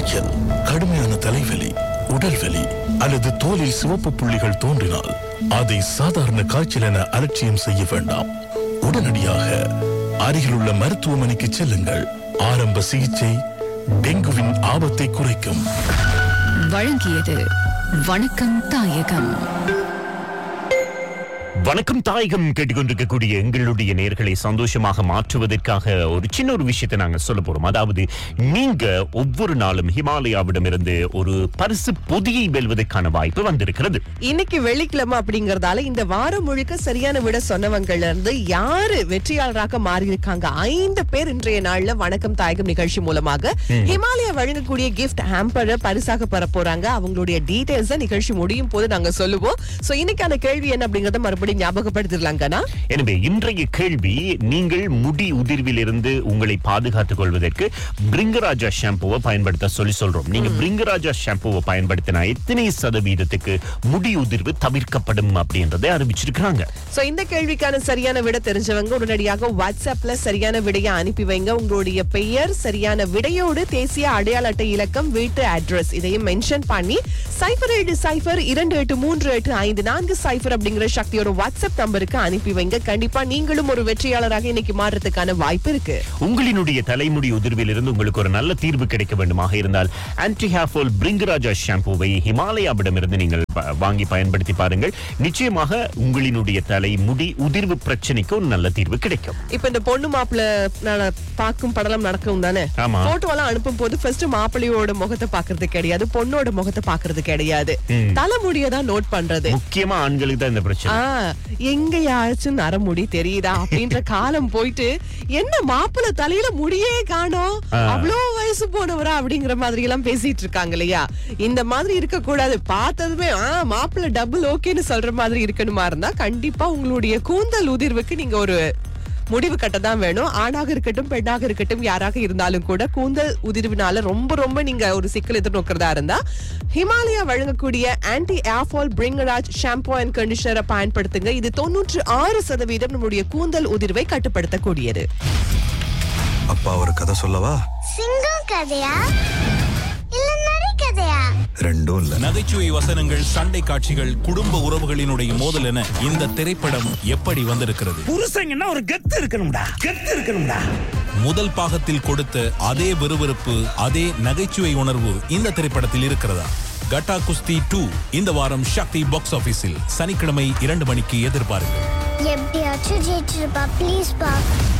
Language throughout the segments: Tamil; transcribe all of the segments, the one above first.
காய்ச்சல் கடுமையான தலைவலி உடல்வலி அல்லது தோலில் சிவப்பு புள்ளிகள் தோன்றினால் அதை சாதாரண காய்ச்சல் என அலட்சியம் செய்ய வேண்டாம் உடனடியாக அருகிலுள்ள மருத்துவமனைக்கு செல்லுங்கள் ஆரம்ப சிகிச்சை டெங்குவின் ஆபத்தை குறைக்கும் வழங்கியது வணக்கம் தாயகம் வணக்கம் தாயகம் கேட்டுக்கொண்டிருக்கக்கூடிய எங்களுடைய நேர்களை சந்தோஷமாக மாற்றுவதற்காக ஒரு சின்ன ஒரு விஷயத்தை நாங்க சொல்ல போறோம் அதாவது நீங்க ஒவ்வொரு நாளும் ஹிமாலயாவிடமிருந்து ஒரு பரிசு பொதியை வெல்வதற்கான வாய்ப்பு வந்திருக்கிறது இன்னைக்கு வெள்ளிக்கிழமை அப்படிங்கறதால இந்த வாரம் முழுக்க சரியான விட சொன்னவங்கள்ல இருந்து யாரு வெற்றியாளராக மாறி இருக்காங்க ஐந்து பேர் இன்றைய நாள்ல வணக்கம் தாயகம் நிகழ்ச்சி மூலமாக ஹிமாலயா வழங்கக்கூடிய கிஃப்ட் ஹேம்பரை பரிசாக பெற போறாங்க அவங்களுடைய டீடைல்ஸ் நிகழ்ச்சி முடியும் போது நாங்க சொல்லுவோம் சோ இன்னைக்கான கேள்வி என்ன அப்படிங்கறத மறுபடியும் ஞாபகப்படுத்திடலாங்கண்ணா எனவே இன்றைய கேள்வி நீங்கள் முடி உதிர்வில் இருந்து உங்களை பாதுகாத்துக் கொள்வதற்கு பிரிங்கராஜா ஷாம்புவை பயன்படுத்த சொல்லி சொல்றோம் நீங்க பிரிங்கராஜா ஷாம்புவை பயன்படுத்தினா எத்தனை சதவீதத்துக்கு முடி உதிர்வு தவிர்க்கப்படும் அப்படின்றதை அறிவிச்சிருக்காங்க சோ இந்த கேள்விக்கான சரியான விட தெரிஞ்சவங்க உடனடியாக வாட்ஸ்அப்ல சரியான விடையை அனுப்பி வைங்க உங்களுடைய பெயர் சரியான விடையோடு தேசிய அடையாள அட்டை இலக்கம் வீட்டு அட்ரஸ் இதையும் மென்ஷன் பண்ணி சைபர் ஏழு சைபர் இரண்டு எட்டு மூன்று எட்டு ஐந்து நான்கு சைபர் அப்படிங்கிற சக்தியோட வாட்ஸ்அப் நம்பருக்கு அனுப்பி வைங்க கண்டிப்பா நீங்களும் ஒரு வெற்றியாளராக இன்னைக்கு மாறுறதுக்கான வாய்ப்பு இருக்கு உங்களினுடைய தலைமுடி உதிர்வில் இருந்து உங்களுக்கு ஒரு நல்ல தீர்வு கிடைக்க வேண்டுமாக இருந்தால் ஆன்டி ஹேர்ஃபால் பிரிங்கராஜா ஷாம்புவை ஹிமாலயாவிடமிருந்து நீங்கள் ப- வாங்கி பயன்படுத்தி பாருங்கள் நிச்சயமாக உங்களினுடைய தலைமுடி உதிர்வு பிரச்சனைக்கு ஒரு நல்ல தீர்வு கிடைக்கும் இப்ப இந்த பொண்ணு மாப்பிள்ள நட- பார்க்கும் படலம் நடக்கும் தானே ஆமா. போட்டோ எல்லாம் அனுப்பும் போது ஃபர்ஸ்ட் மாப்பிள்ளையோட முகத்தை பாக்குறது கிடையாது பொண்ணோட முகத்தை பாக்குறது கிடையாது தலைமுடியை தான் நோட் பண்றது முக்கியமா ஆண்களுக்கு தான் இந்த பிரச்சனை ஆ, எங்கயாச்சும் நரமுடி தெரியுதா அப்படின்ற காலம் போயிட்டு என்ன மாப்பிள்ள தலையில முடியே காணோம் அவ்வளோ வயசு போனவரா அப்படிங்கிற மாதிரி எல்லாம் பேசிட்டு இருக்காங்க இல்லையா இந்த மாதிரி இருக்க கூடாது பார்த்ததுமே ஆ மாப்பிள்ள டபுள் ஓகேன்னு சொல்ற மாதிரி இருக்கணுமா இருந்தா கண்டிப்பா உங்களுடைய கூந்தல் உதிர்வுக்கு நீங்க ஒரு முடிவு கட்ட தான் வேணும் ஆணாக இருக்கட்டும் பெண்ணாக இருக்கட்டும் யாராக இருந்தாலும் கூட கூந்தல் உதிர்வினால ரொம்ப ரொம்ப நீங்க ஒரு சிக்கல் எதிர்நோக்கிறதா இருந்தா ஹிமாலயா வழங்கக்கூடிய anti hair fall Bhringraj shampoo and கண்டிஷனரை பயன்படுத்துங்க இது தொண்ணூற்று ஆறு சதவீதம் நம்முடைய கூந்தல் உதிர்வை கட்டுப்படுத்தக்கூடியது அப்பா ஒரு கதை சொல்லவா சிங்கம் கதையா இல்ல நரி கதையா ரெண்டும் இல்ல நகைச்சுவை வசனங்கள் சண்டை காட்சிகள் குடும்ப உறவுகளினுடைய மோதல் என இந்த திரைப்படம் எப்படி வந்திருக்கிறது புருஷங்கன்னா ஒரு கெத்து இருக்கணும்டா கெத்து இருக்கணும்டா முதல் பாகத்தில் கொடுத்த அதே விறுவிறுப்பு அதே நகைச்சுவை உணர்வு இந்த திரைப்படத்தில் இருக்கிறதா கட்டா குஸ்தி டூ இந்த வாரம் சக்தி பாக்ஸ் ஆபீஸில் சனிக்கிழமை இரண்டு மணிக்கு எதிர்பாருங்கள் எப்படியாச்சும் ஜெயிச்சிருப்பா ப்ளீஸ் பா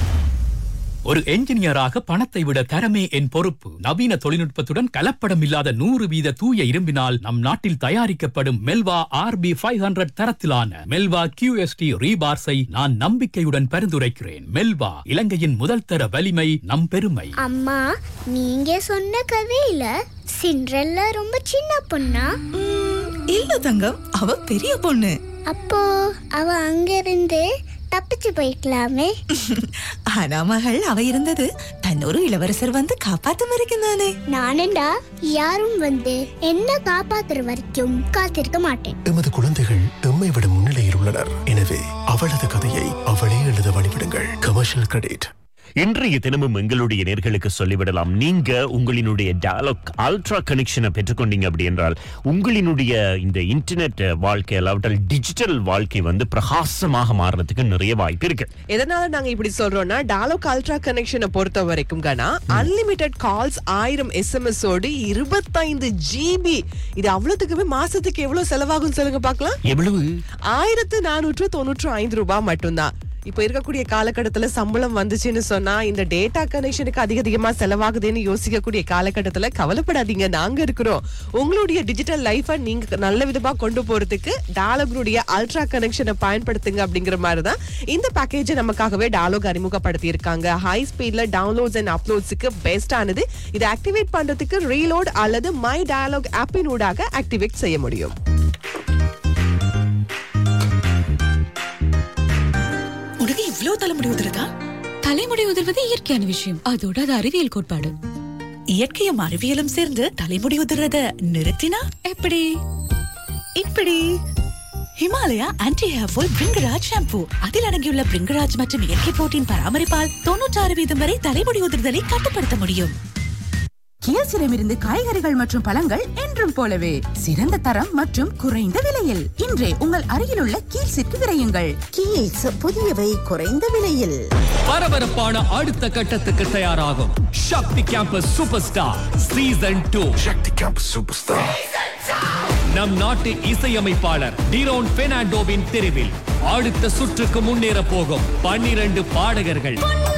ஒரு என்ஜினியராக பணத்தை விட தரமே என் பொறுப்பு நவீன தொழில்நுட்பத்துடன் கலப்படம் இல்லாத நூறு வீத தூய இரும்பினால் நம் நாட்டில் தயாரிக்கப்படும் மெல்வா ஆர்பி ஃபைவ் ஹண்ட்ரட் தரத்திலான மெல்வா கியூஎஸ்டி ரீபார்ஸை நான் நம்பிக்கையுடன் பரிந்துரைக்கிறேன் மெல்வா இலங்கையின் முதல் தர வலிமை நம் பெருமை அம்மா நீங்க சொன்ன கதையில சிண்ட்ரெல்லா ரொம்ப சின்ன பொண்ணா இல்ல தங்கம் அவ பெரிய பொண்ணு அப்போ அவ அங்கிருந்து தப்பிச்சு போய்க்கலாமே ஆனா மகள் அவ இருந்தது தன்னொரு இளவரசர் வந்து காப்பாத்தும் வரைக்கும் தானே நானண்டா யாரும் வந்து என்ன காப்பாத்துற வரைக்கும் காத்திருக்க மாட்டேன் எமது குழந்தைகள் எம்மை விட முன்னிலையில் உள்ளனர் எனவே அவளது கதையை அவளே எழுத வழிவிடுங்கள் கமர்ஷியல் கிரெடிட் இன்றைய தினமும் எங்களுடைய நேர்களுக்கு சொல்லிவிடலாம் நீங்க உங்களினுடைய டயலாக் அல்ட்ரா கனெக்ஷனை பெற்றுக்கொண்டீங்க அப்படி என்றால் உங்களினுடைய இந்த இன்டர்நெட் வாழ்க்கை அல்லாவிட்டால் டிஜிட்டல் வாழ்க்கை வந்து பிரகாசமாக மாறுறதுக்கு நிறைய வாய்ப்பு இருக்கு எதனால நாங்க இப்படி சொல்றோம்னா டாலோக் அல்ட்ரா கனெக்ஷனை பொறுத்த வரைக்கும் கனா அன்லிமிட்டெட் கால்ஸ் ஆயிரம் எஸ்எம்எஸ் ஓடு இருபத்தைந்து ஜிபி இது அவ்வளவுக்குமே மாசத்துக்கு எவ்வளவு செலவாகும் சொல்லுங்க பார்க்கலாம் எவ்வளவு ஆயிரத்து நானூற்று தொண்ணூற்று ஐந்து ரூபாய் மட்டும்தான் இப்ப இருக்கக்கூடிய காலகட்டத்துல சம்பளம் வந்துச்சுன்னு சொன்னா இந்த டேட்டா கனெக்ஷனுக்கு அதிக அதிகமா செலவாகுதுன்னு யோசிக்கக்கூடிய காலகட்டத்துல கவலைப்படாதீங்க நாங்க இருக்கிறோம் உங்களுடைய டிஜிட்டல் லைஃபை நீங்க நல்ல விதமா கொண்டு போறதுக்கு டாலோகனுடைய அல்ட்ரா கனெக்ஷனை பயன்படுத்துங்க அப்படிங்கிற மாதிரி தான் இந்த பேக்கேஜை நமக்காகவே டாலோக் அறிமுகப்படுத்தி இருக்காங்க ஹை ஸ்பீட்ல டவுன்லோட்ஸ் அண்ட் அப்லோட்ஸுக்கு பெஸ்டானது இதை ஆக்டிவேட் பண்றதுக்கு ரீலோட் அல்லது மை டயலாக் ஆப்பின் ஊடாக ஆக்டிவேட் செய்ய முடியும் உனக்கு இவ்ளோ தலைமுடி உதிரதா தலைமுடி உதிர்வது இயற்கையான விஷயம் அதோட அது அறிவியல் கோட்பாடு இயற்கையும் அறிவியலும் சேர்ந்து தலைமுடி உதிர்றத நிறுத்தினா எப்படி இப்படி Himalaya anti hair fall Bhringraj shampoo அதில் அடங்கியுள்ள பிரிங்கராஜ் மற்றும் இயற்கை போட்டின் பராமரிப்பால் தொண்ணூற்றாறு வீதம் வரை தலைமுடி உதிர்தலை கட்டுப்படுத்த முடியும் கியசிடமிருந்து காய்கறிகள் மற்றும் பழங்கள் என்றும் போலவே சிறந்த தரம் மற்றும் குறைந்த விலையில் இன்றே உங்கள் அருகிலுள்ள கீழ்ஸிற்கு விரையுங்கள் கீல்ஸ் புதியவை குறைந்த விலையில் பரபரப்பான அடுத்த கட்டத்துக்கு தயாராகும் Shakti campus super star season two Shakti campus super star நம் நாட்டு இசையமைப்பாளர் டிரோன் பெர்னாண்டோவின் தெருவில் அடுத்த சுற்றுக்கு முன்னேற போகும் பன்னிரண்டு பாடகர்கள்